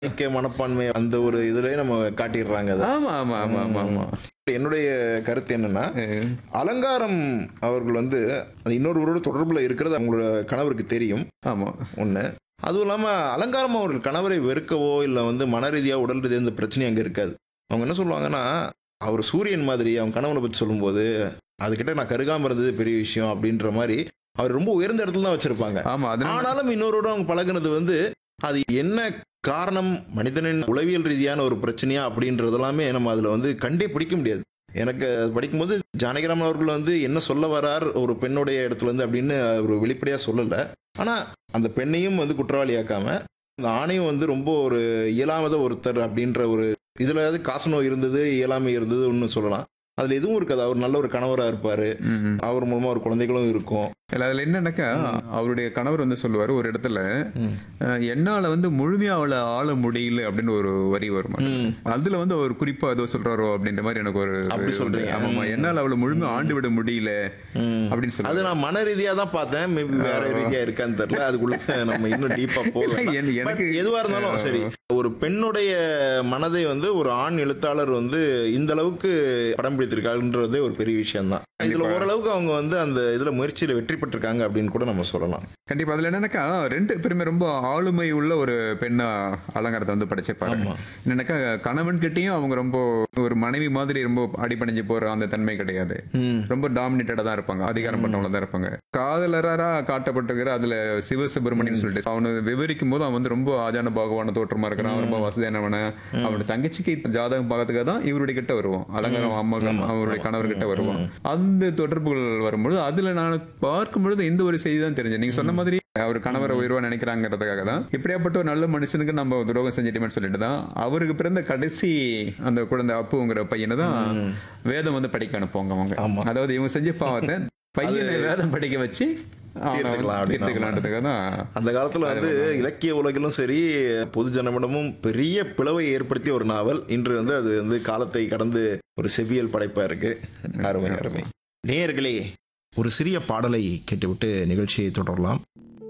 ஐக்கிய மனப்பான்மை அந்த ஒரு இதுலயே நம்ம காட்டிடுறாங்க அதை ஆமா ஆமா ஆமா ஆமா ஆமா என்னுடைய கருத்து என்னன்னா அஹ், அலங்காரம் அவர்கள் வந்து அது இன்னொருவரோட தொடர்புல இருக்கிறது அவங்களோட கணவருக்கு தெரியும் ஆமா ஒன்று அதுவும் இல்லாமல் அலங்காரம் அவர்கள் கணவரை வெறுக்கவோ இல்லை வந்து மன ரீதியாக உடல் ரீதியாக இந்த பிரச்சனை அங்கே இருக்காது அவங்க என்ன சொல்லுவாங்கன்னா அவர் சூரியன் மாதிரி அவன் கணவனை பற்றி சொல்லும்போது அதுக்கிட்ட நான் கருகாமல் இருந்தது பெரிய விஷயம் அப்படின்ற மாதிரி அவர் ரொம்ப உயர்ந்த இடத்துல தான் வச்சிருப்பாங்க ஆமா அதனால ஆனாலும் இன்னொருவரோட அவங்க பழகுனது வந்து அது என்ன காரணம் மனிதனின் உளவியல் ரீதியான ஒரு பிரச்சனையா அப்படின்றது எல்லாமே நம்ம அதில் வந்து கண்டே பிடிக்க முடியாது எனக்கு அது படிக்கும்போது ஜானகிராமன் அவர்கள் வந்து என்ன சொல்ல வரார் ஒரு பெண்ணுடைய இடத்துல இருந்து அப்படின்னு ஒரு வெளிப்படையாக சொல்லலை ஆனால் அந்த பெண்ணையும் வந்து குற்றவாளியாக்காம அந்த ஆணையும் வந்து ரொம்ப ஒரு இயலாமத ஒருத்தர் அப்படின்ற ஒரு இதில் ஏதாவது காசு நோய் இருந்தது இயலாமை இருந்தது ஒன்று சொல்லலாம் அதில் எதுவும் இருக்காது அவர் நல்ல ஒரு கணவராக இருப்பார் ம், ம். அவர் மூலமாக ஒரு குழந்தைகளும் இருக்கும் இல்ல அதுல என்னன்னாக்கா அவருடைய கணவர் வந்து சொல்லுவாரு ஒரு இடத்துல ம். அஹ், என்னால வந்து முழுமையா அவளை ஆள முடியல அப்படின்னு ஒரு வரி வருமா ம். அதுல வந்து அவர் குறிப்பா ஏதோ சொல்றாரோ அப்படின்ற மாதிரி எனக்கு ஒரு அப்படி சொல்றீங்க. ஆமாமா என்னால அவளை முழுமையா ஆண்டு விட முடியல ம். அப்படின்னு சொல்லி அது நான் மன ரீதியா தான் பார்த்தேன் மேபி வேற ரீதியா இருக்கான்னு தெரியல அதுக்குள்ள நம்ம இன்னும் டீப்பா போகலாம் என்- எனக்கு But எதுவா இருந்தாலும் சரி ஒரு பெண்ணுடைய மனதை வந்து ஒரு ஆண் எழுத்தாளர் வந்து இந்த அளவுக்கு படம் பிடித்திருக்காருன்றதே ஒரு பெரிய விஷயம் தான் இதுல கண்டிப்பா. ஓரளவுக்கு அவங்க வந்து அந்த இதுல முயற்சியில வெற்றி பெற்றிருக்காங்க அப்படின்னு கூட நம்ம சொல்லலாம் கண்டிப்பா அதுல என்னன்னாக்கா ரெண்டு பேருமே ரொம்ப ஆளுமை உள்ள ஒரு பெண்ணா அலங்காரத்தை வந்து படைச்சிருப்பாரு ஆமா என்னன்னாக்கா கணவன் கிட்டயும் அவங்க ரொம்ப ஒரு மனைவி மாதிரி ரொம்ப அடிபணிஞ்சு போற அந்த தன்மை கிடையாது ம். ரொம்ப டாமினேட்டடா தான் இருப்பாங்க அதிகாரம் பண்ணவங்கள தான் இருப்பாங்க காதலரா காட்டப்பட்டிருக்கிற அதுல சிவசுப்பிரமணியன் சொல்லிட்டு அவனு விவரிக்கும் போது அவன் வந்து ரொம்ப ஆஜான பாகவான தோற்றமா இருக்கிறான் ரொம்ப வசதியானவன அவனோட தங்கச்சிக்கு ஜாதகம் பார்க்கறதுக்காக தான் இவருடைய கிட்ட வருவோம் அலங்காரம் அம்மா அவருடைய கணவர் கிட்ட வருவோம் அந்த தொடர்புகள் வரும்பொழுது அதுல நான் பார்க்கும் பொழுது இந்த ஒரு செய்தி தான் தெரிஞ்சது நீங்க சொன்ன மாதிரி அவர் கணவரை உயர்வா நினைக்கிறாங்கிறதுக்காக தான் இப்படியாப்பட்ட ஒரு நல்ல மனுஷனுக்கு நம்ம துரோகம் செஞ்சிட்டோம்னு சொல்லிட்டு தான் அவருக்கு பிறந்த கடைசி அந்த குழந்தை அப்புங்கிற பையனை தான் வேதம் வந்து படிக்க அனுப்புவாங்க அவங்க ஆமா. அதாவது இவங்க செஞ்ச பாவத்தை பையனை வேதம் படிக்க வச்சு அவனை வந்து தீர்த்துக்கலாம் அப்படின்னு தீர்த்துக்கலான்றதுக்காக தான் அந்த காலத்துல வந்து இலக்கிய உலகிலும் சரி பொது ஜனமிடமும் பெரிய பிளவை ஏற்படுத்திய ஒரு நாவல் இன்று வந்து அது வந்து காலத்தை கடந்து ஒரு செவியல் படைப்பா இருக்கு அருமை அருமை நேயர்களே ஒரு சிறிய பாடலை கேட்டுவிட்டு நிகழ்ச்சியை தொடரலாம்